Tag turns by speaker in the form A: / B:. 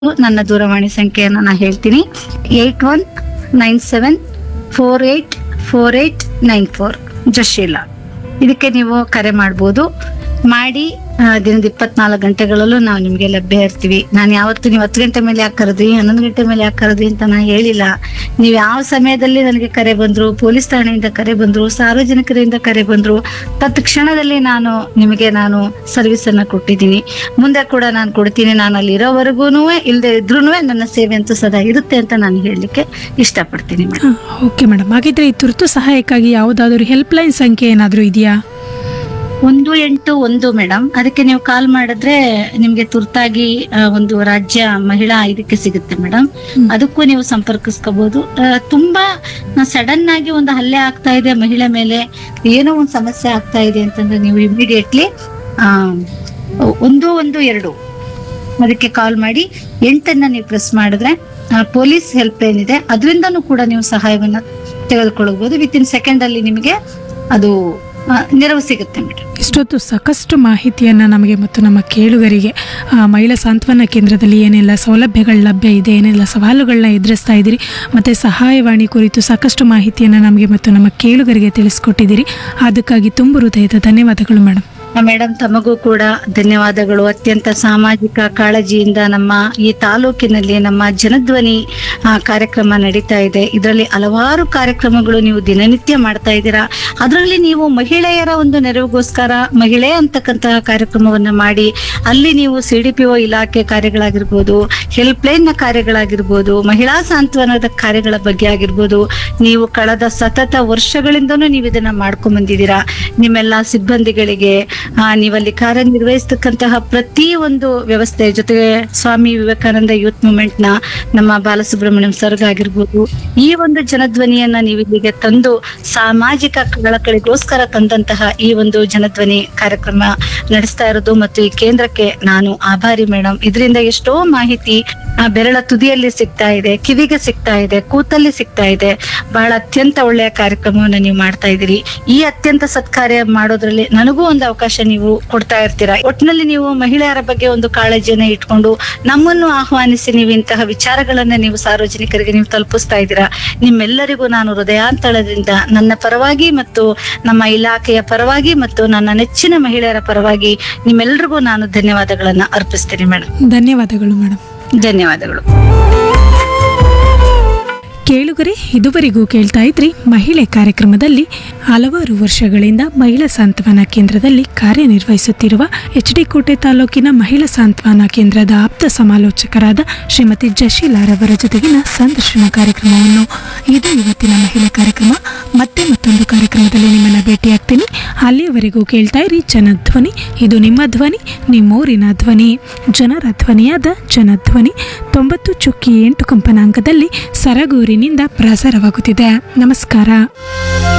A: ನನ್ನ ದೂರವಾಣಿ ಸಂಖ್ಯೆಯನ್ನು ನಾನು ಹೇಳ್ತೀನಿ eight one nine seven four eight four eight nine four Jasheela ಇದಕ್ಕೆ ನೀವು ಕರೆ ಮಾಡ್ಬೋದು ಮಾಡಿ ಆ, ದಿನದ ಇಪ್ಪತ್ನಾಲ್ಕು ಗಂಟೆಗಳಲ್ಲೂ ನಾವು ನಿಮಗೆ ಲಭ್ಯ ಇರ್ತೀವಿ ನಾನು ಯಾವತ್ತು ನೀವು ಹತ್ತು ಗಂಟೆ ಮೇಲೆ ಯಾಕೆ ಕರೆದ್ರಿ ಹನ್ನೊಂದು ಗಂಟೆ ಮೇಲೆ ಯಾಕೆ ಕರೆದ್ರಿ ಅಂತ ನಾನು ಹೇಳಿಲ್ಲ ನೀವು ಯಾವ ಸಮಯದಲ್ಲಿ ನನಗೆ ಕರೆ ಬಂದ್ರು ಪೊಲೀಸ್ ಠಾಣೆಯಿಂದ ಕರೆ ಬಂದ್ರು ಸಾರ್ವಜನಿಕರಿಂದ ಕರೆ ಬಂದ್ರು ತತ್ಕ್ಷಣದಲ್ಲಿ ನಾನು ನಿಮಗೆ ನಾನು ಸರ್ವಿಸ್ ಅನ್ನ ಕೊಟ್ಟಿದ್ದೀನಿ ಮುಂದೆ ಕೂಡ ನಾನು ಕೊಡ್ತೀನಿ ನಾನು ಅಲ್ಲಿ ಇರೋವರೆಗೂ ಇಲ್ಲದೆ ಇದ್ರೂ ನನ್ನ ಸೇವೆ ಅಂತೂ ಸದಾ ಇರುತ್ತೆ ಅಂತ ನಾನು ಹೇಳಲಿಕ್ಕೆ ಇಷ್ಟಪಡ್ತೀನಿ ಮೇಡಮ್
B: ಓಕೆ ಮೇಡಮ್ ಹಾಗಿದ್ರೆ ಈ ತುರ್ತು ಸಹಾಯಕ್ಕಾಗಿ ಯಾವುದಾದ್ರೂ ಹೆಲ್ಪ್ಲೈನ್ ಸಂಖ್ಯೆ ಏನಾದರೂ ಇದೆಯಾ
A: ಒಂದು ಎಂಟು ಒಂದು ಮೇಡಮ್ ಅದಕ್ಕೆ ನೀವು ಕಾಲ್ ಮಾಡಿದ್ರೆ ನಿಮ್ಗೆ ತುರ್ತಾಗಿ ಆ, ಒಂದು ರಾಜ್ಯ ಮಹಿಳಾ ಇದಕ್ಕೆ ಸಿಗುತ್ತೆ ಮೇಡಮ್
B: ಹ್ಮ್.
A: ಅದಕ್ಕೂ ನೀವು ಸಂಪರ್ಕಿಸ್ಕೋಬಹುದು ಆ, ತುಂಬಾ ಸಡನ್ ಆಗಿ ಒಂದು ಹಲ್ಲೆ ಆಗ್ತಾ ಇದೆ ಮಹಿಳೆ ಮೇಲೆ ಏನೋ ಒಂದು ಸಮಸ್ಯೆ ಆಗ್ತಾ ಇದೆ ಅಂತಂದ್ರೆ ನೀವು ಇಮಿಡಿಯೇಟ್ಲಿ ಒಂದು ಒಂದು ಎರಡು ಅದಕ್ಕೆ ಕಾಲ್ ಮಾಡಿ ಎಂಟನ್ನ ನೀವು ಪ್ರೆಸ್ ಮಾಡಿದ್ರೆ ಪೊಲೀಸ್ ಹೆಲ್ಪ್ ಲೈನ್ ಇದೆ ಅದರಿಂದನೂ ಕೂಡ ನೀವು ಸಹಾಯವನ್ನ ತೆಗೆದುಕೊಳ್ಳಬಹುದು ವಿತ್ ಇನ್ ಸೆಕೆಂಡ್ ಅಲ್ಲಿ ನಿಮಗೆ ಅದು ಆ, ನೆರವು ಸಿಗುತ್ತೆ ಮೇಡಮ್
B: ಇಷ್ಟೊತ್ತು ಸಾಕಷ್ಟು ಮಾಹಿತಿಯನ್ನು ನಮಗೆ ಮತ್ತು ನಮ್ಮ ಕೇಳುಗರಿಗೆ ಆ, ಮಹಿಳಾ ಸಾಂತ್ವನ ಕೇಂದ್ರದಲ್ಲಿ ಏನೆಲ್ಲ ಸೌಲಭ್ಯಗಳು ಲಭ್ಯ ಇದೆ ಏನೆಲ್ಲ ಸವಾಲುಗಳನ್ನ ಎದುರಿಸ್ತಾ ಇದ್ದೀರಿ ಮತ್ತು ಸಹಾಯವಾಣಿ ಕುರಿತು ಸಾಕಷ್ಟು ಮಾಹಿತಿಯನ್ನು ನಮಗೆ ಮತ್ತು ನಮ್ಮ ಕೇಳುಗರಿಗೆ ತಿಳಿಸ್ಕೊಟ್ಟಿದ್ದೀರಿ ಅದಕ್ಕಾಗಿ ತುಂಬ ಹೃದಯದ ಧನ್ಯವಾದಗಳು ಮೇಡಮ್
A: ಮೇಡಮ್ ತಮಗೂ ಕೂಡ ಧನ್ಯವಾದಗಳು ಅತ್ಯಂತ ಸಾಮಾಜಿಕ ಕಾಳಜಿಯಿಂದ ನಮ್ಮ ಈ ತಾಲೂಕಿನಲ್ಲಿ ನಮ್ಮ ಜನಧ್ವನಿ ಆ, ಕಾರ್ಯಕ್ರಮ ನಡೀತಾ ಇದೆ ಇದರಲ್ಲಿ ಹಲವಾರು ಕಾರ್ಯಕ್ರಮಗಳು ನೀವು ದಿನನಿತ್ಯ ಮಾಡ್ತಾ ಇದ್ದೀರಾ ಅದರಲ್ಲಿ ನೀವು ಮಹಿಳೆಯರ ಒಂದು ನೆರವಿಗೋಸ್ಕರ ಮಹಿಳೆ ಅಂತಕ್ಕಂತಹ ಕಾರ್ಯಕ್ರಮವನ್ನ ಮಾಡಿ ಅಲ್ಲಿ ನೀವು ಸಿ ಡಿ ಪಿ ಒ ಇಲಾಖೆ ಕಾರ್ಯಗಳಾಗಿರ್ಬೋದು ಹೆಲ್ಪ್ ಲೈನ್ ನ ಕಾರ್ಯಗಳಾಗಿರ್ಬೋದು ಮಹಿಳಾ ಸಾಂತ್ವನದ ಕಾರ್ಯಗಳ ಬಗ್ಗೆ ಆಗಿರ್ಬೋದು ನೀವು ಕಳೆದ ಸತತ ವರ್ಷಗಳಿಂದನೂ ನೀವು ಇದನ್ನ ಮಾಡ್ಕೊಂಡ್ ಬಂದಿದ್ದೀರಾ ನಿಮ್ಮೆಲ್ಲ ಸಿಬ್ಬಂದಿಗಳಿಗೆ ಆ, ನೀವಲ್ಲಿ ಕಾರ್ಯನಿರ್ವಹಿಸ್ತಕ್ಕಂತಹ ಪ್ರತಿ ಒಂದು ವ್ಯವಸ್ಥೆ ಜೊತೆಗೆ ಸ್ವಾಮಿ ವಿವೇಕಾನಂದ ಯೂತ್ ಮೂವ್ಮೆಂಟ್ ನ ನಮ್ಮ ಬಾಲಸುಬ್ರಹ್ಮಣ್ಯಂ ಸರ್ಗ್ ಆಗಿರ್ಬೋದು ಈ ಒಂದು ಜನಧ್ವನಿಯನ್ನ ನೀವು ಇಲ್ಲಿಗೆ ತಂದು ಸಾಮಾಜಿಕ ಕಳಕಳಿಗೋಸ್ಕರ ತಂದಂತಹ ಈ ಒಂದು ಜನಧ್ವನಿ ಕಾರ್ಯಕ್ರಮ ನಡೆಸ್ತಾ ಇರೋದು ಮತ್ತು ಈ ಕೇಂದ್ರಕ್ಕೆ ನಾನು ಆಭಾರಿ ಮೇಡಮ್ ಇದರಿಂದ ಎಷ್ಟೋ ಮಾಹಿತಿ ಆ ಬೆರಳ ತುದಿಯಲ್ಲಿ ಸಿಗ್ತಾ ಇದೆ ಕಿವಿಗೆ ಸಿಗ್ತಾ ಇದೆ ಕೂತಲ್ಲಿ ಸಿಗ್ತಾ ಇದೆ ಬಹಳ ಅತ್ಯಂತ ಒಳ್ಳೆಯ ಕಾರ್ಯಕ್ರಮವನ್ನ ನೀವು ಮಾಡ್ತಾ ಇದ್ದೀರಿ ಈ ಅತ್ಯಂತ ಸತ್ಕಾರ್ಯ ಮಾಡೋದ್ರಲ್ಲಿ ನನಗೂ ಒಂದು ಅವಕಾಶ ನೀವು ಕೊಡ್ತಾ ಇರ್ತೀರಾ ಒಟ್ಟಿನಲ್ಲಿ ನೀವು ಮಹಿಳೆಯರ ಬಗ್ಗೆ ಒಂದು ಕಾಳಜಿಯನ್ನ ಇಟ್ಕೊಂಡು ನಮ್ಮನ್ನು ಆಹ್ವಾನಿಸಿ ನೀವು ಇಂತಹ ವಿಚಾರಗಳನ್ನ ನೀವು ಸಾರ್ವಜನಿಕರಿಗೆ ನೀವು ತಲುಪಿಸ್ತಾ ಇದ್ದೀರಾ ನಿಮ್ಮೆಲ್ಲರಿಗೂ ನಾನು ಹೃದಯಾಂತಳದಿಂದ ನನ್ನ ಪರವಾಗಿ ಮತ್ತು ನಮ್ಮ ಇಲಾಖೆಯ ಪರವಾಗಿ ಮತ್ತು ನನ್ನ ನೆಚ್ಚಿನ ಮಹಿಳೆಯರ ಪರವಾಗಿ ನಿಮ್ಮೆಲ್ಲರಿಗೂ ನಾನು ಧನ್ಯವಾದಗಳನ್ನ ಅರ್ಪಿಸ್ತೀನಿ ಮೇಡಮ್
B: ಧನ್ಯವಾದಗಳು ಮೇಡಮ್
A: ಧನ್ಯವಾದಗಳು
B: ಕೇಳುಗರೆ ಇದುವರೆಗೂ ಕೇಳ್ತಾ ಇದ್ರಿ ಮಹಿಳೆ ಕಾರ್ಯಕ್ರಮದಲ್ಲಿ ಹಲವಾರು ವರ್ಷಗಳಿಂದ ಮಹಿಳಾ ಸಾಂತ್ವನ ಕೇಂದ್ರದಲ್ಲಿ ಕಾರ್ಯನಿರ್ವಹಿಸುತ್ತಿರುವ ಎಚ್ ಡಿ ಕೋಟೆ ತಾಲೂಕಿನ ಮಹಿಳಾ ಸಾಂತ್ವನ ಕೇಂದ್ರದ ಆಪ್ತ ಸಮಾಲೋಚಕರಾದ ಶ್ರೀಮತಿ ಜಶೀಲಾರವರ ಜೊತೆಗಿನ ಸಂದರ್ಶನ ಕಾರ್ಯಕ್ರಮವನ್ನು ಇದು ಇವತ್ತಿನ ಮಹಿಳಾ ಕಾರ್ಯಕ್ರಮ ಮತ್ತೆ ಮತ್ತೊಂದು ಕಾರ್ಯಕ್ರಮದಲ್ಲಿ ನಿಮ್ಮನ್ನ ಭೇಟಿಯಾಗ್ತೀನಿ ಅಲ್ಲಿಯವರೆಗೂ ಕೇಳ್ತಾ ಇರಿ ಜನಧ್ವನಿ ಇದು ನಿಮ್ಮ ಧ್ವನಿ ನಿಮ್ಮೂರಿನ ಧ್ವನಿ ಜನರ ಧ್ವನಿಯಾದ ಜನಧ್ವನಿ ತೊಂಬತ್ತು ಚುಕ್ಕಿ ಎಂಟು ಕಂಪನಾಂಕದಲ್ಲಿ ಸರಗೂರಿನಿಂದ ಪ್ರಸಾರವಾಗುತ್ತಿದೆ ನಮಸ್ಕಾರ